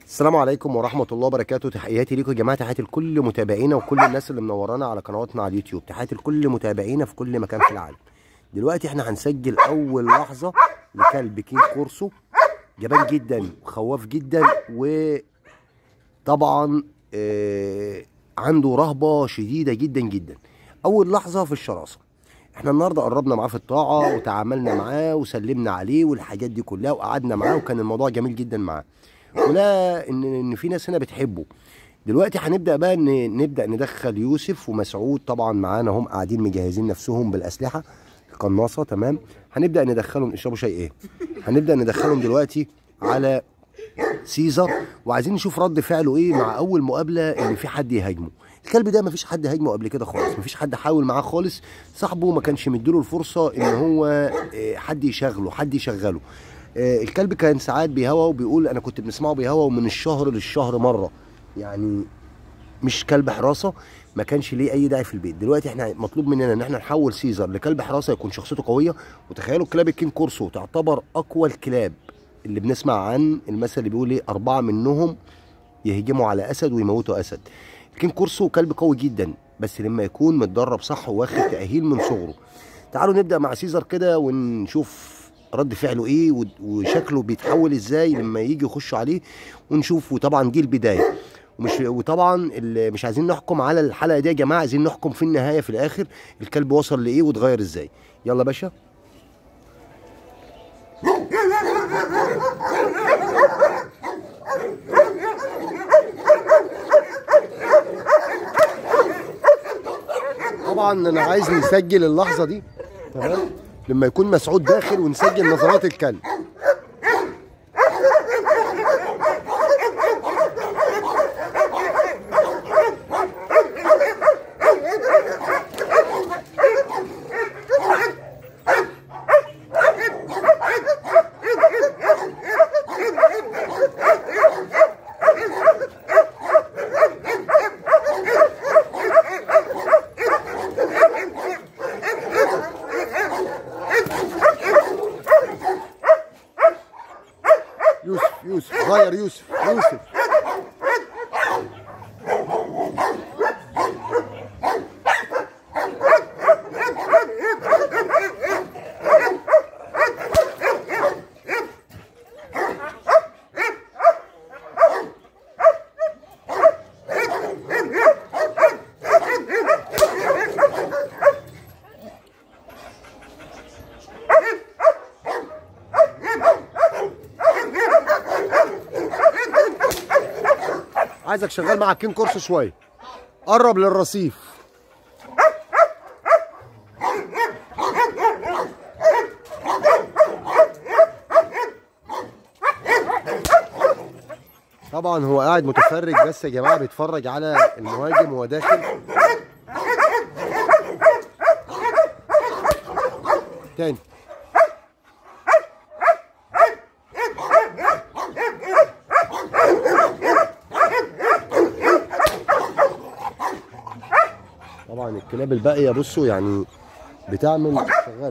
السلام عليكم ورحمة الله وبركاته تحياتي ليكم يا جماعة تحياتي لكل متابعينا وكل الناس اللي منورانا على قنواتنا على اليوتيوب تحياتي لكل متابعينا في كل مكان في العالم دلوقتي احنا هنسجل أول لحظة لكلب كين كورسو جبان جدا وخواف جدا وطبعا آه عنده رهبة شديدة جدا جدا أول لحظة في الشراسة احنا النهارده قربنا معاه في الطاعة وتعاملنا معاه وسلمنا عليه والحاجات دي كلها وقعدنا معاه وكان الموضوع جميل جدا معاه ولا ان ان في ناس هنا بتحبه دلوقتي هنبدا بقى ان نبدا ندخل يوسف ومسعود طبعا معانا هم قاعدين مجهزين نفسهم بالاسلحه القناصه تمام هنبدا ندخلهم اشربوا شاي ايه هنبدا ندخلهم دلوقتي على سيزر وعايزين نشوف رد فعله ايه مع اول مقابله ان في حد يهاجمه الكلب ده مفيش حد هاجمه قبل كده خالص مفيش حد حاول معاه خالص صاحبه ما كانش مديله الفرصه ان هو آه، حد يشغله حد يشغله آه، الكلب كان ساعات بيهوى وبيقول انا كنت بنسمعه بيهوى من الشهر للشهر مره يعني مش كلب حراسه ما كانش ليه اي داعي في البيت دلوقتي احنا مطلوب مننا ان احنا نحول سيزر لكلب حراسه يكون شخصيته قويه وتخيلوا الكلاب الكين كورسو تعتبر اقوى الكلاب اللي بنسمع عن المثل اللي بيقول ايه اربعه منهم يهجموا على اسد ويموتوا اسد الكين كورسو كلب قوي جدا بس لما يكون متدرب صح واخد تاهيل من صغره تعالوا نبدا مع سيزر كده ونشوف رد فعله ايه و- وشكله بيتحول ازاي لما يجي يخشوا عليه ونشوف وطبعا دي البدايه ومش وطبعا ال- مش عايزين نحكم على الحلقه دي يا جماعه عايزين نحكم في النهايه في الاخر الكلب وصل لايه واتغير ازاي يلا باشا طبعا انا عايز نسجل اللحظه دي تمام لما يكون مسعود داخل ونسجل نظرات الكلب يوسف يوسف غير يوسف يوسف عايزك شغال مع كين كورس شويه قرب للرصيف طبعا هو قاعد متفرج بس يا جماعه بيتفرج على المهاجم وهو داخل تاني طبعا الكلاب الباقيه بصوا يعني بتعمل شغال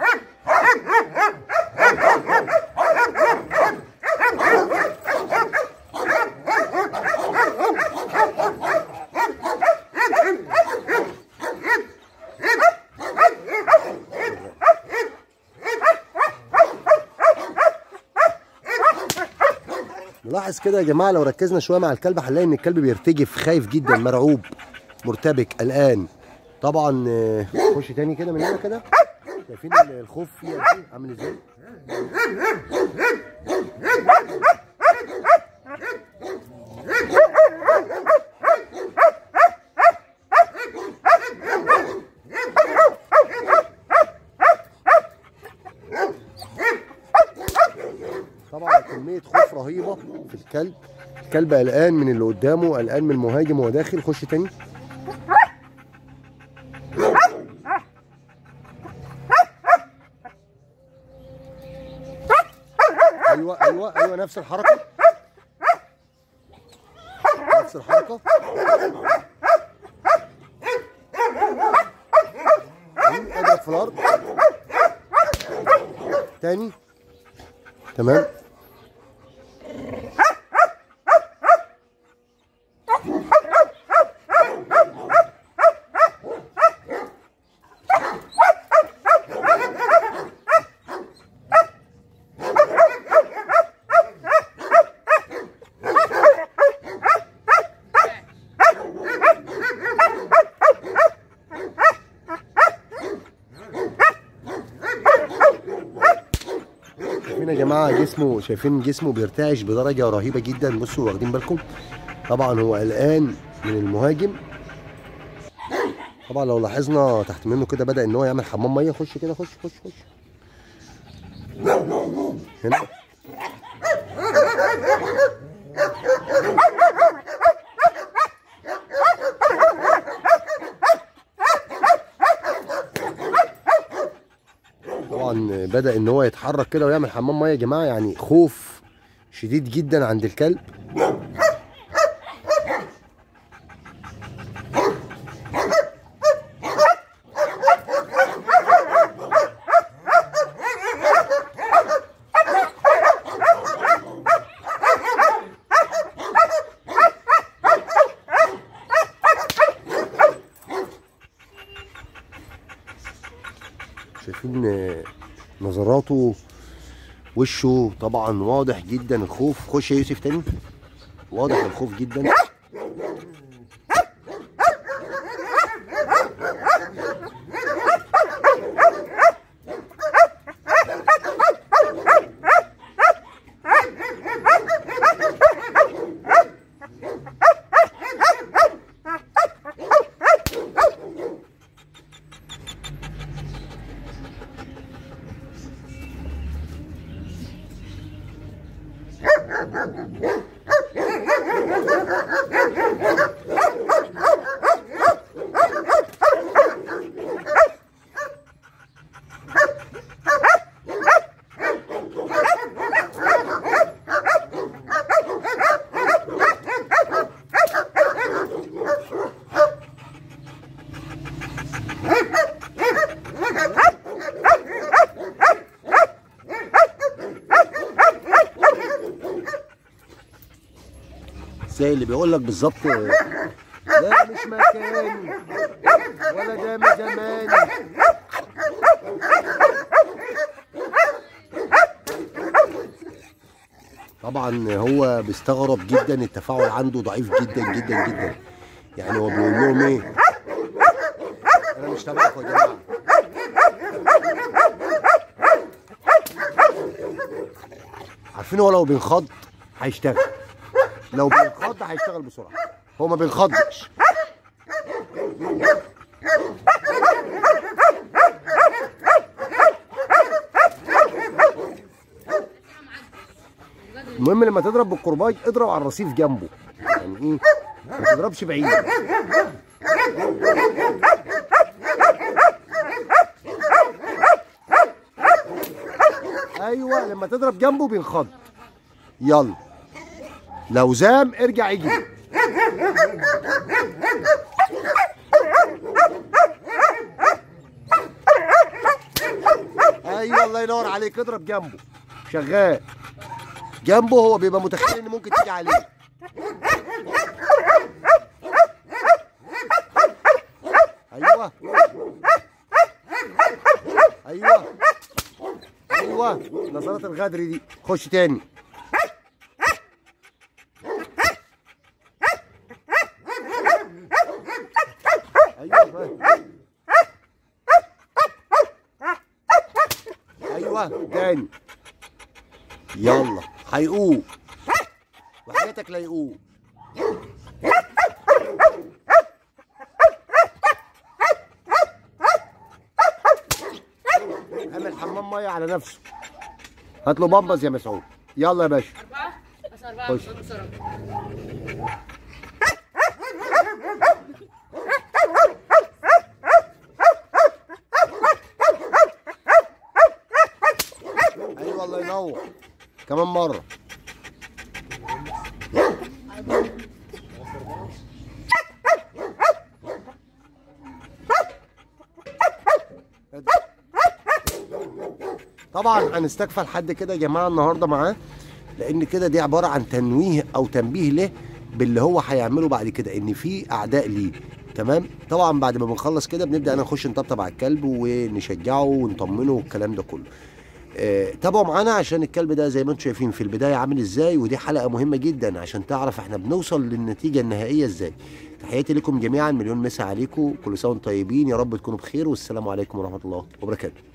نلاحظ كده يا جماعه لو ركزنا شويه مع الكلب هنلاقي ان الكلب بيرتجف خايف جدا مرعوب مرتبك قلقان طبعا آه، خش تاني كده من هنا كده شايفين ال- الخوف فيه قد ايه عامل ازاي طبعا كميه خوف رهيبه في الكلب الكلب قلقان من اللي قدامه قلقان من المهاجم وهو داخل خش تاني ايوه ايوه ايوه نفس الحركه نفس الحركه اضرب في الارض تاني تمام جماعه جسمه شايفين جسمه بيرتعش بدرجه رهيبه جدا بصوا واخدين بالكم طبعا هو قلقان من المهاجم طبعا لو لاحظنا تحت منه كده بدا ان هو يعمل حمام ميه خش كده خش خش خش هنا طبعا بدا ان هو يتحرك كده ويعمل حمام ميه يا جماعه يعني خوف شديد جدا عند الكلب شايفين آه، نظراته وشه طبعا واضح جدا الخوف خش يا يوسف تاني واضح الخوف جدا زي اللي بيقول لك بالظبط ده مش مكاني ولا ده مش زماني طبعا هو بيستغرب جدا التفاعل عنده ضعيف جدا جدا جدا يعني هو بيقول لهم ايه انا مش تبعكم يا جماعه عارفين هو لو بينخض هيشتغل لو بينخض هيشتغل بسرعه هو ما بينخضش المهم لما تضرب بالكرباج اضرب على الرصيف جنبه يعني ايه ما تضربش بعيد ايوه لما تضرب جنبه بينخض يلا لو زام ارجع يجري ايوه الله ينور عليك اضرب جنبه شغال جنبه هو بيبقى متخيل ان ممكن تيجي عليه ايوه ايوه ايوه نظرات الغدر دي خش تاني ايوه ايوه تاني يلا هيقوم وحياتك لا يقوم عمل حمام ميه على نفسه هات له بامبز يا مسعود يلا يا باشا أربعة بس أربعة خش. بسرعة ايوه الله ينور كمان مره طبعا هنستكفى لحد كده يا جماعه النهارده معاه لان كده دي عباره عن تنويه او تنبيه له باللي هو هيعمله بعد كده ان في اعداء ليه تمام طبعا بعد ما بنخلص كده بنبدا انا نخش نطبطب على الكلب ونشجعه ونطمنه والكلام ده كله آه، تابعوا معانا عشان الكلب ده زي ما انتم شايفين في البدايه عامل ازاي ودي حلقه مهمه جدا عشان تعرف احنا بنوصل للنتيجه النهائيه ازاي تحياتي لكم جميعا مليون مسا عليكم كل سنه وانتم طيبين يا رب تكونوا بخير والسلام عليكم ورحمه الله وبركاته